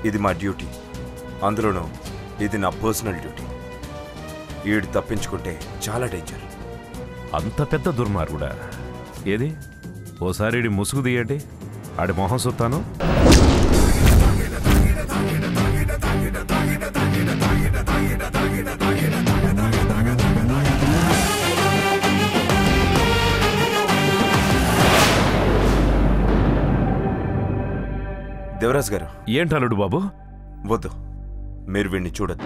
ఇది మా డ్యూటీ అందులోనూ ఇది నా పర్సనల్ డ్యూటీ ఈడు తప్పించుకుంటే చాలా డేంజర్ అంత పెద్ద దుర్మార్గుడా ఏది ఓసారి ఈడి ముసుగు తీయండి ఆడి మొహం సుత్తాను దేవరాజ్ గారు ఏంటలుడు బాబు వద్దు మీరు వీడిని చూడద్దు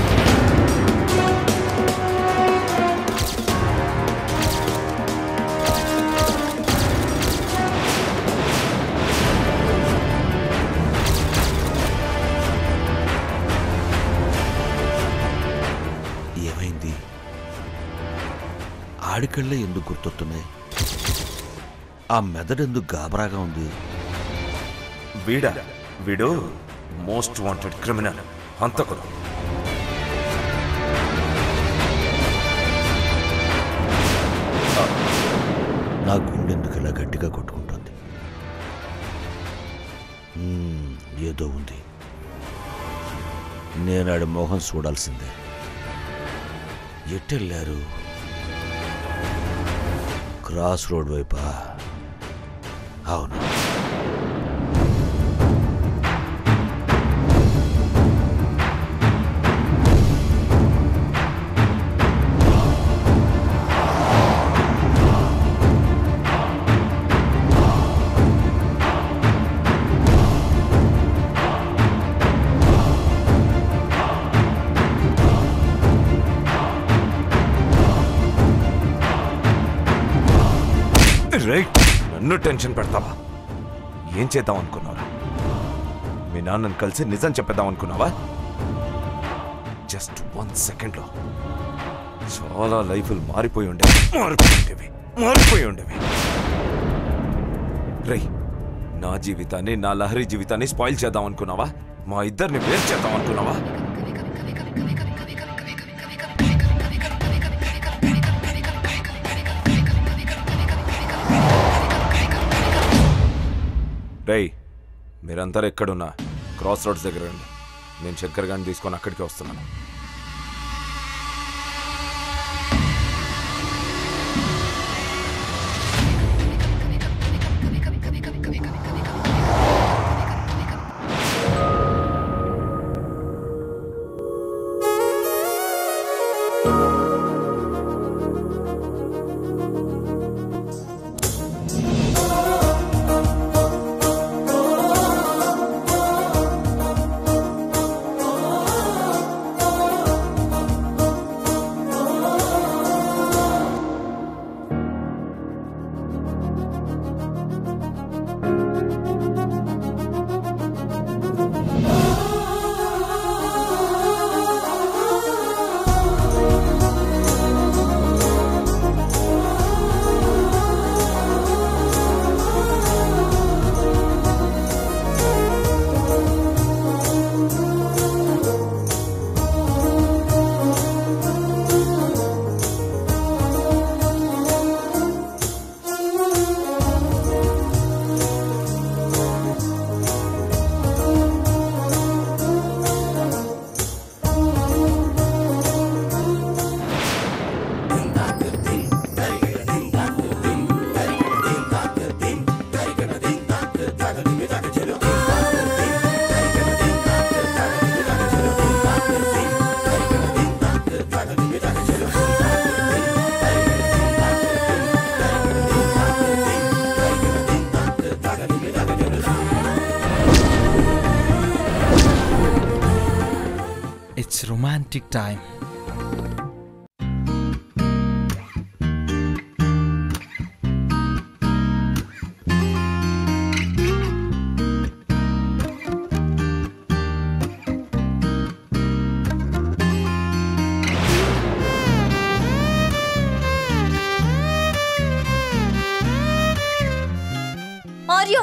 ఏమైంది ఆడికళ్ళే ఎందుకు గుర్తొస్తున్నాయి ఆ మెదడెందుకు గాబరాగా ఉంది వీడా వీడు మోస్ట్ వాంటెడ్ క్రిమినల్ హంతకుడు నా గుండెందుకు ఇలా గట్టిగా కొట్టుకుంటుంది మ్మ్, ఏదో ఉంది నేను ఆడి మొహం చూడాల్సిందే ఎట్టెళ్ళారు క్రాస్ రోడ్ వైపా అవును రైట్ నన్ను టెన్షన్ పెడతావా ఏం చేద్దాం అనుకున్నావా మీ నాన్నని కలిసి నిజం చెప్పేద్దాం అనుకున్నావా జస్ట్ వన్ సెకండ్లో చాలా లైఫ్లు మారిపోయి ఉండేవి మారిపోయి ఉండేవి మారిపోయి ఉండేవి రై నా జీవితాన్ని నా లహరి జీవితాన్ని స్పాయిల్ చేద్దాం అనుకున్నావా మా ఇద్దరిని వేరు చేద్దాం అనుకున్నావా రేయ్ మీరందరూ ఎక్కడున్నా క్రాస్ రోడ్స్ దగ్గర రండి నేను శంకర్ గారిని తీసుకొని అక్కడికి వస్తున్నాను It's romantic time. ఆర్య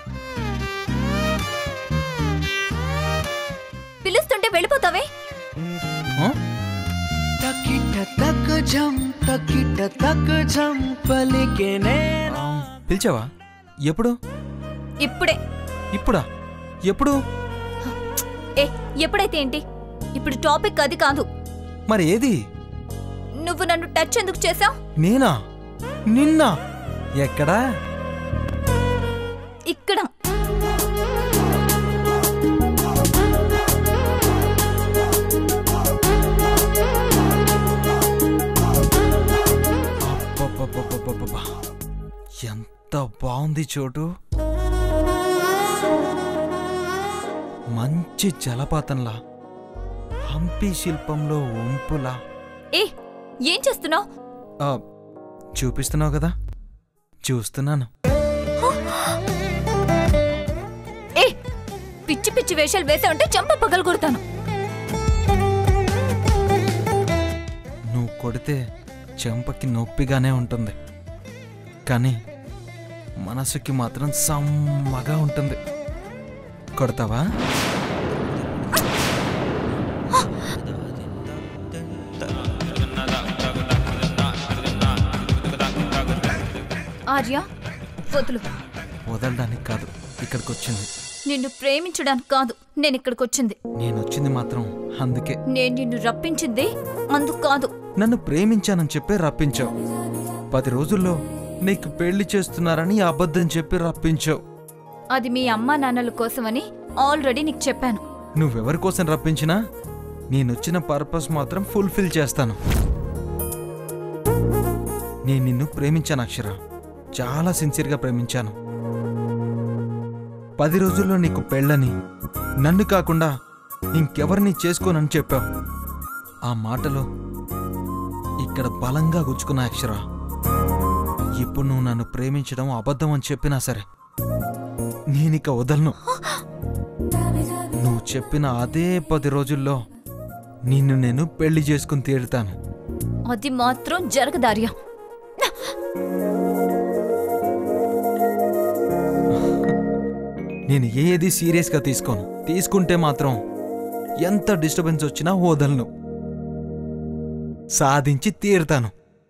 పిలుస్తుంటే వెళ్ళిపోతావే తకిట తక జం తకిట తక జం పలికే నేనా పిలిచావా ఎప్పుడు ఇప్పుడే ఇప్పుడా ఎప్పుడు ఏ ఎప్పుడైతే ఏంటి ఇప్పుడు టాపిక్ అది కాదు మరి ఏది నువ్వు నన్ను టచ్ ఎందుకు చేసావు నేనా నిన్న ఎక్కడా ఇక్కడ అబ్బబ్బబ్బబ్బబ్బబ్బా. ఎంత బాగుంది చోటు మంచి జలపాతంలా హంపి శిల్పంలో వంపులా ఏ ఏం చేస్తున్నావు ఆ, చూపిస్తున్నావు కదా చూస్తున్నాను ఏ పిచ్చి పిచ్చి వేషాలు వేసావంటే చంప పగలు కొడతాను నువ్వు కొడితే చెంపకి నొప్పిగానే ఉంటుంది కానీ మనసుకి మాత్రం సమ్మగా ఉంటుంది కొడతావా ఆర్య వదులు వదలడానికి కాదు ఇక్కడికి వచ్చింది నిన్ను ప్రేమించడానికి కాదు నేను ఇక్కడికి వచ్చింది నేను వచ్చింది మాత్రం అందుకే నేను నిన్ను రప్పించింది అందుకు కాదు నన్ను ప్రేమించానని చెప్పి రప్పించావు పది రోజుల్లో నీకు పెళ్లి చేస్తున్నారని అబద్ధం చెప్పి రప్పించావు అది మీ అమ్మా నాన్నల కోసమని ఆల్రెడీ నీకు చెప్పాను నువ్వెవరి కోసం రప్పించినా నేనొచ్చిన పర్పస్ మాత్రం ఫుల్ఫిల్ చేస్తాను నేను నిన్ను ప్రేమించాను అక్షర చాలా సిన్సియర్గా ప్రేమించాను పది రోజుల్లో నీకు పెళ్ళని నన్ను కాకుండా ఇంకెవరిని చేసుకోనని చెప్పావు ఆ మాటలో ఇక్కడ బలంగా గుచ్చుకున్న అక్షర ఇప్పుడు నువ్వు నన్ను ప్రేమించడం అబద్ధం అని చెప్పినా సరే నేనిక వదలను నువ్వు చెప్పిన అదే పది రోజుల్లో నిన్ను నేను పెళ్లి చేసుకుని తీరుతాను అది మాత్రం జరగదార్య నేను ఏది సీరియస్గా తీసుకోను తీసుకుంటే మాత్రం ఎంత డిస్టర్బెన్స్ వచ్చినా వదలను సాధించి తీరుతాను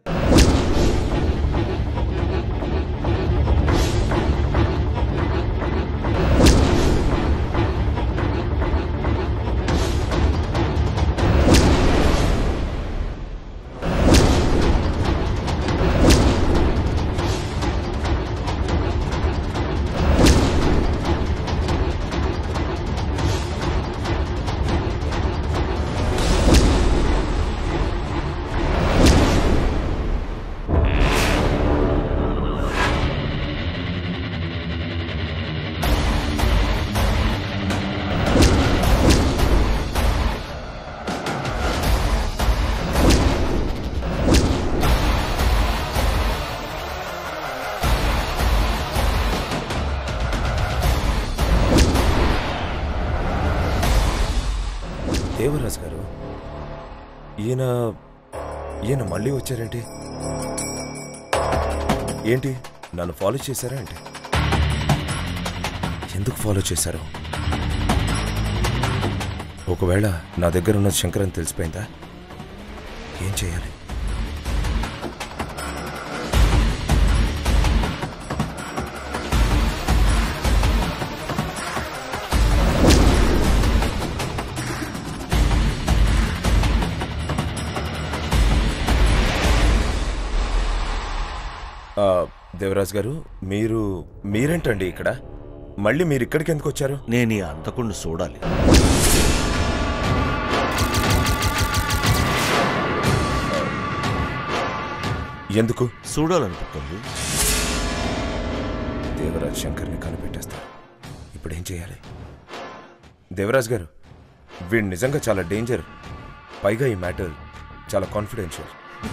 దేవరాజ్ గారు ఈయన ఈయన మళ్ళీ వచ్చారేంటి ఏంటి నన్ను ఫాలో చేశారా ఏంటి ఎందుకు ఫాలో చేశారు ఒకవేళ నా దగ్గర ఉన్న శంకర్ అని తెలిసిపోయిందా ఏం చేయాలి ఆ, దేవరాజ్ గారు మీరు మీరేంటండి ఇక్కడ మళ్ళీ మీరు ఇక్కడికి ఎందుకు వచ్చారు నేను ఈ అంతకుండా చూడాలి ఎందుకు చూడాలనిపిస్తుంది దేవరాజ్ శంకర్ని కనిపెట్టేస్తారు ఇప్పుడు ఏం చేయాలి దేవరాజ్ గారు వీడు నిజంగా చాలా డేంజర్ పైగా ఈ మ్యాటర్ చాలా కాన్ఫిడెన్షియల్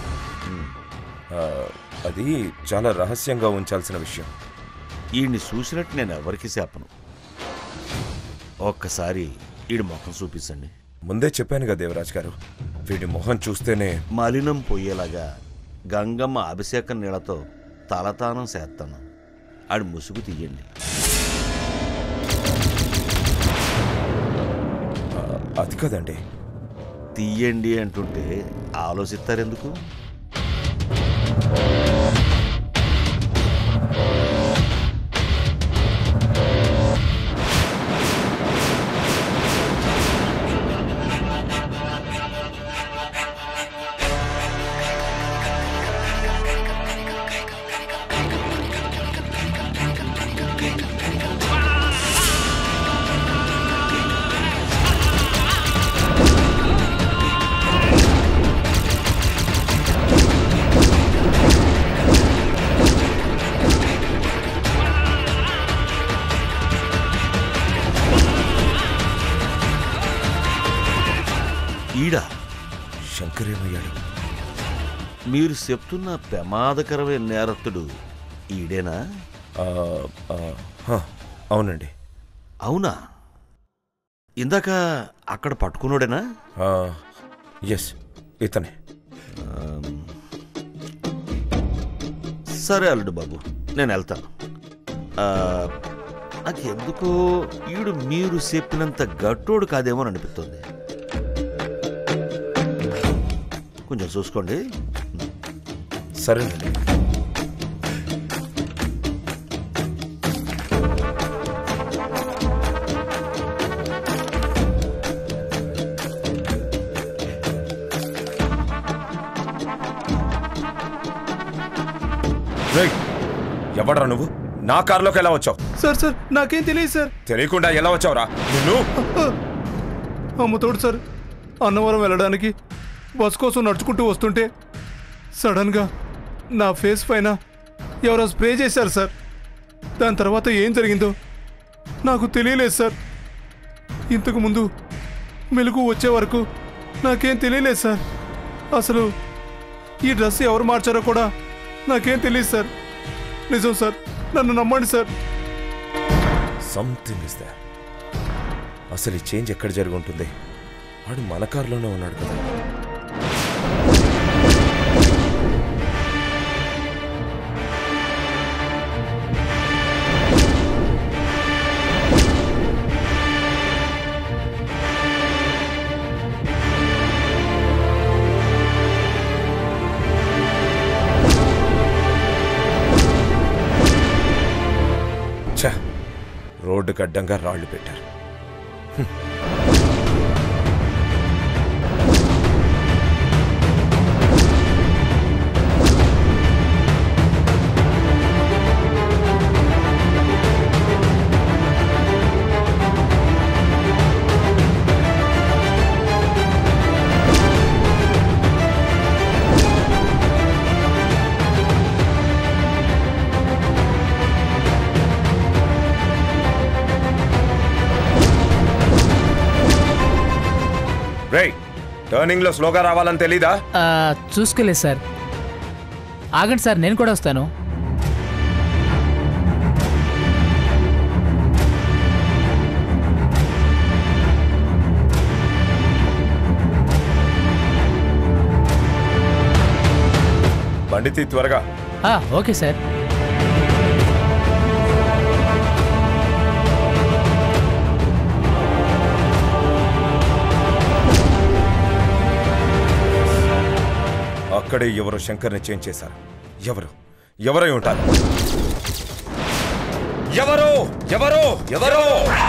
అది చాలా రహస్యంగా ఉంచాల్సిన విషయం ఈయన్ని చూసినట్టు నేను ఎవరికి చెప్పను ఒక్కసారి ఈడి ముఖం చూపించండి ముందే చెప్పాను కదా దేవరాజ్ గారు వీడి మొహం చూస్తేనే మలినం పోయేలాగా గంగమ్మ అభిషేకం నీళ్లతో తలతానం చేస్తాను ఆడి ముసుగు తీయండి ఆ, అది కదండి తీయండి అంటుంటే ఆలోచిస్తారెందుకు ఈడా శంకర్ ఏమయ్యాడు మీరు చెప్తున్న ప్రమాదకరమైన నేరస్తుడు ఈడేనా ఆ, ఆ, హ, అవునండి అవునా ఇందాక అక్కడ పట్టుకున్నాడేనా ఎస్ ఇతనే సరే అల్లుడు బాబు నేను వెళ్తాను ఆ, నాకు ఎందుకో ఈడు మీరు చెప్పినంత గట్టోడు కాదేమో అని అనిపిస్తుంది కొంచెం చూసుకోండి సరేనండి రేయ్, ఎవడ్రా నువ్వు నా కారులోకి ఎలా వచ్చావు సార్ సార్ నాకేం తెలియదు సార్ తెలియకుండా ఎలా వచ్చావురా నిన్ను అమ్మతోడు సార్ అన్నవరం వెళ్ళడానికి బస్ కోసం నడుచుకుంటూ వస్తుంటే సడన్గా నా ఫేస్ పైన ఎవరో స్ప్రే చేశారు సార్ దాని తర్వాత ఏం జరిగిందో నాకు తెలియలేదు సార్ ఇంతకు ముందు మెలకు వచ్చే వరకు నాకేం తెలియలేదు సార్ అసలు ఈ డ్రెస్ ఎవరు మార్చారో కూడా నాకేం తెలియదు సార్ నిజం సార్ నన్ను నమ్మండి సార్ సంథింగ్ ఇస్ దే అసలు ఈ చేంజ్ ఎక్కడ జరిగి ఉంటుంది వాడు మన కారులోనే ఉన్నాడు కదా ఛ రోడ్డుకు అడ్డంగా రాళ్లు పెట్టారు రేయ్ టర్నింగ్ లో స్లోగా రావాలని తెలీదా ఆ, చూసుకోలేదు సార్ ఆగండి సార్ నేను కూడా వస్తాను బండి తీ త్వరగా ఆ, ఓకే సార్ అక్కడే ఎవరో శంకర్ని చేంజ్ చేశారు ఎవరు ఎవరై ఉంటారు ఎవరు ఎవరు ఎవరు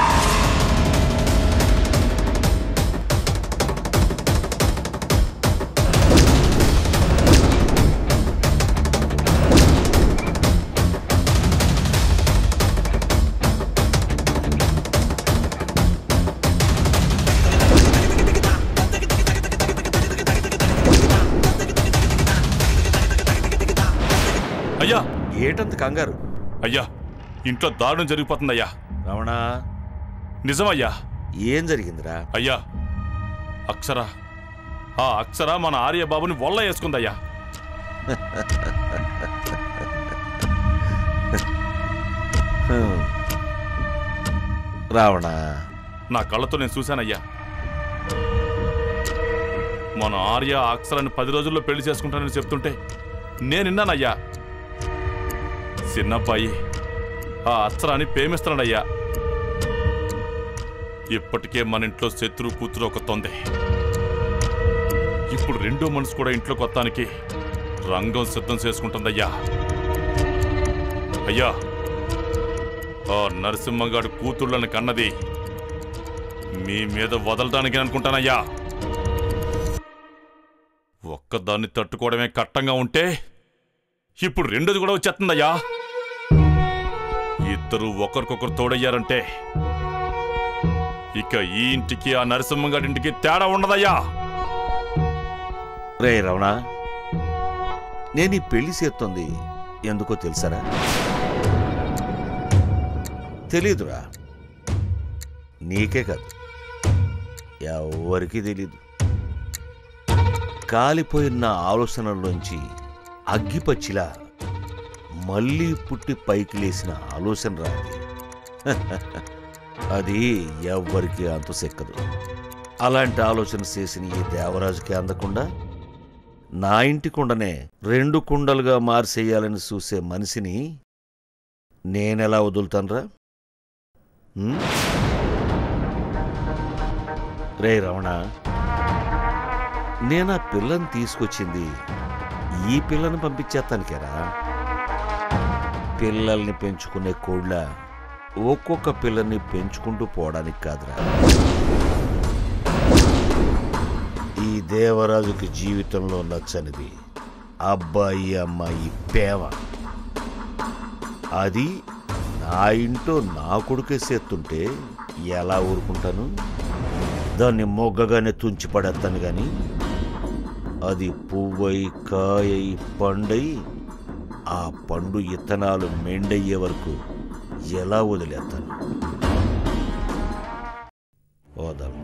అయ్యా ఏటంత కంగారు అయ్యా ఇంట్లో దారుణం జరిగిపోతుందయ్యా రమణ నిజమయ్యా ఏం జరిగిందిరా అయ్యా అక్షర ఆ అక్షర మన ఆర్య బాబుని వల్ల వేసుకుందయ్యా హ్మ్. రావణ నా కళ్ళతో నేను చూశానయ్యా మన ఆర్య ఆ అక్షరాన్ని పది రోజుల్లో పెళ్లి చేసుకుంటానని చెప్తుంటే నేను విన్నానయ్యా చిన్నబ్బాయి ఆ అక్షరాన్ని ప్రేమిస్తున్నాడయ్యా ఇప్పటికే మన ఇంట్లో శత్రువు కూతురు ఒక తొందే ఇప్పుడు రెండో మనసు కూడా ఇంట్లో కొత్తానికి రంగం సిద్ధం చేసుకుంటుందయ్యా అయ్యా ఆ నరసింహగాడు కూతుళ్ళని కన్నది మీ మీద వదలడానికి అనుకుంటానయ్యా ఒక్కదాన్ని తట్టుకోవడమే కట్టంగా ఉంటే ఇప్పుడు రెండోది కూడా వచ్చేస్తుందయ్యా ఇద్దరు ఒకరికొకరు తోడయ్యారంటే ఇక ఈ ఇంటికి ఆ నరసింహగాడి ఇంటికి తేడా ఉండదయ్యా రే రమణ నేను ఈ పెళ్లి చేస్తుంది ఎందుకో తెలుసారా తెలీదురా నీకే కాదు ఎవరికి తెలీదు కాలిపోయిన ఆలోచనల్లోంచి అగ్గిపచ్చిలా మళ్ళీ పుట్టి పైకి లేచిన ఆలోచన రాది అది ఎవ్వరికీ అంతు సెక్కదు అలాంటి ఆలోచన చేసిన ఈ దేవరాజుకి అందకుండా నా ఇంటి కుండనే రెండు కుండలుగా మార్చేయాలని చూసే మనిషిని నేనెలా వదులుతాన్రా ఉం? రే రమణ నేను ఆ పిల్లని తీసుకొచ్చింది ఈ పిల్లని పంపించేస్తానికేరా పిల్లల్ని పెంచుకునే కోళ్ళ ఒక్కొక్క పిల్లని పెంచుకుంటూ పోవడానికి కాదురా ఈ దేవరాజుకి జీవితంలో నచ్చనిది అబ్బాయి అమ్మాయి పేవ అది నా ఇంట్లో నా కొడుకే చేస్తుంటే ఎలా ఊరుకుంటాను దాన్ని మొగ్గగానే తుంచి పడేస్తాను గాని అది పువ్వై కాయై పండై ఆ పండు ఇత్తనాలు మెండయ్యే వరకు ఎలా వదిలేస్తాను ఓదమ్మ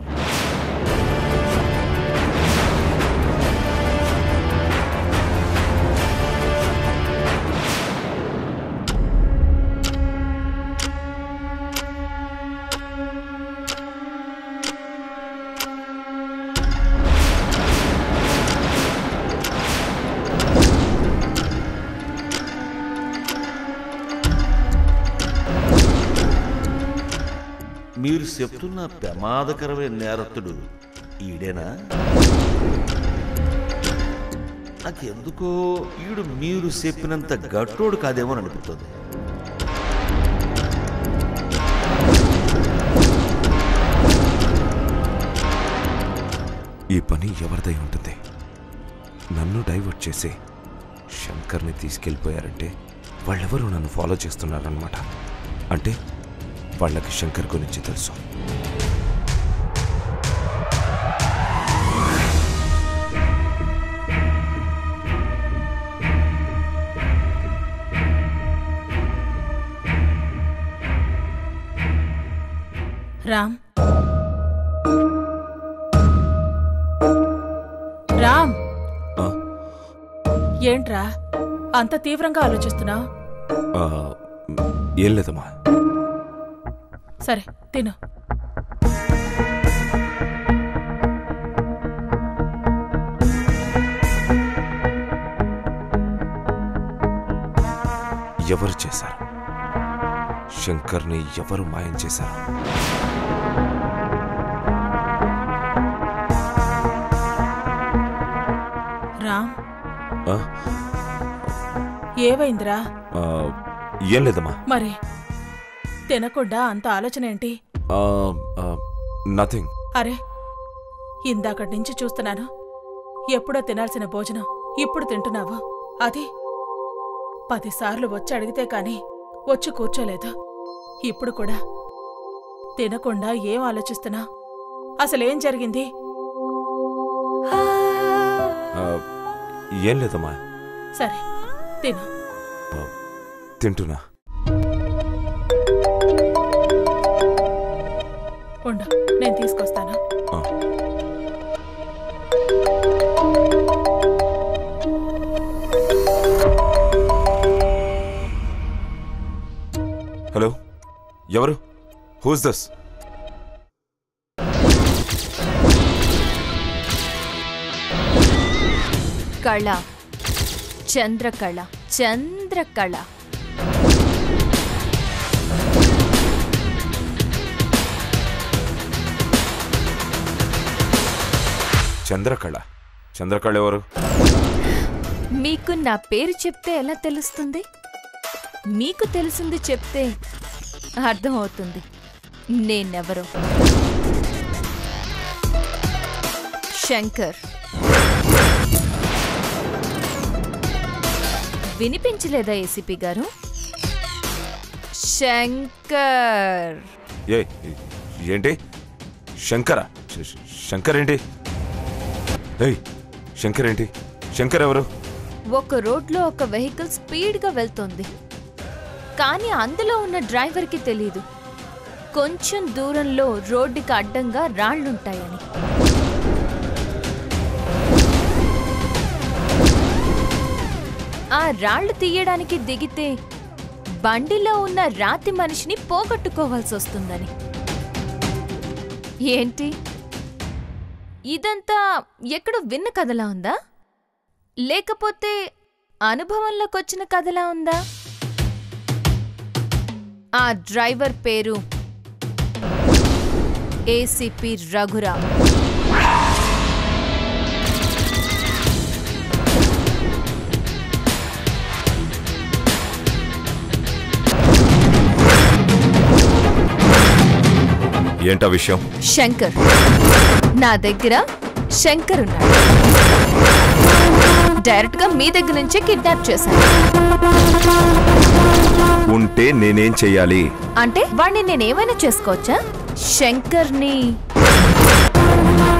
మీరు చెప్తున్న ప్రమాదకరమైన నేరస్తుడు ఈడేనా నాకెందుకో ఈడు మీరు చెప్పినంత గట్టోడు కాదేమో అని అనిపిస్తుంది ఈ పని ఎవరిదై ఉంటుంది నన్ను డైవర్ట్ చేసి శంకర్ని తీసుకెళ్ళిపోయారంటే వాళ్ళెవరూ నన్ను ఫాలో చేస్తున్నారన్నమాట అంటే వాళ్ళకి శంకర్ గురించి తెలుసు రామ్ రామ్ ఆ? ఏంట్రా అంత తీవ్రంగా ఆలోచిస్తున్నావు ఆ, ఏం లేదమ్మా సరే తిను ఎవరు చేశారు శంకర్ని ఎవరు మాయం చేశారు రామ్ ఆ? ఏవైందిరా ఆ, ఏం లేదమ్మా మరి తినకుండా అంత ఆలోచన ఏంటి నథింగ్ అరే ఇందాకటి నుంచి చూస్తున్నాను ఎప్పుడో తినాల్సిన భోజనం ఇప్పుడు తింటున్నావు అది పదిసార్లు వచ్చి అడిగితే కాని వచ్చి కూర్చోలేదు ఇప్పుడు కూడా తినకుండా ఏం ఆలోచిస్తున్నా అసలేం జరిగింది ఏం లేదమ్మా సరే తిను తింటున్నా ఉండు నేను తీసుకొస్తాను ఆ. హలో ఎవరు హూస్ దస్ కళ చంద్రకళ చంద్రకళ చంద్రకళ చంద్రకళ ఎవరు మీకు నా పేరు చెప్తే ఎలా తెలుస్తుంది మీకు తెలిసింది చెప్తే అర్థమవుతుంది నేనెవరో శంకర్ వినిపించలేదా ఏసీపీ గారు శంకర్ ఏ ఏంటి శంకర శ- శ- శంకర్ ఏంటి ఏయ్ శంకర్ ఏంటి శంకర్ ఎవరు ఒక రోడ్లో ఒక వెహికల్ స్పీడ్గా వెళ్తోంది కానీ అందులో ఉన్న డ్రైవర్కి తెలీదు కొంచెం దూరంలో రోడ్డుకి అడ్డంగా రాళ్లుంటాయని ఆ రాళ్లు తీయడానికి దిగితే బండిలో ఉన్న రాతి మనిషిని పోగొట్టుకోవాల్సి వస్తుందని ఏంటి ఇదంతా ఎక్కడో విన్న కథలా ఉందా లేకపోతే అనుభవంలోకొచ్చిన కథలా ఉందా ఆ డ్రైవర్ పేరు ఏసీపీ రఘురామ్ ఏంటా విషయం శంకర్ నా దగ్గర శంకర్ ఉన్నాడు డైరెక్ట్ గా మీ దగ్గర నుంచే కిడ్నాప్ చేశాను ఉంటే నేనేం చెయ్యాలి అంటే వాడిని నేనేమైనా చేసుకోవచ్చా శంకర్ని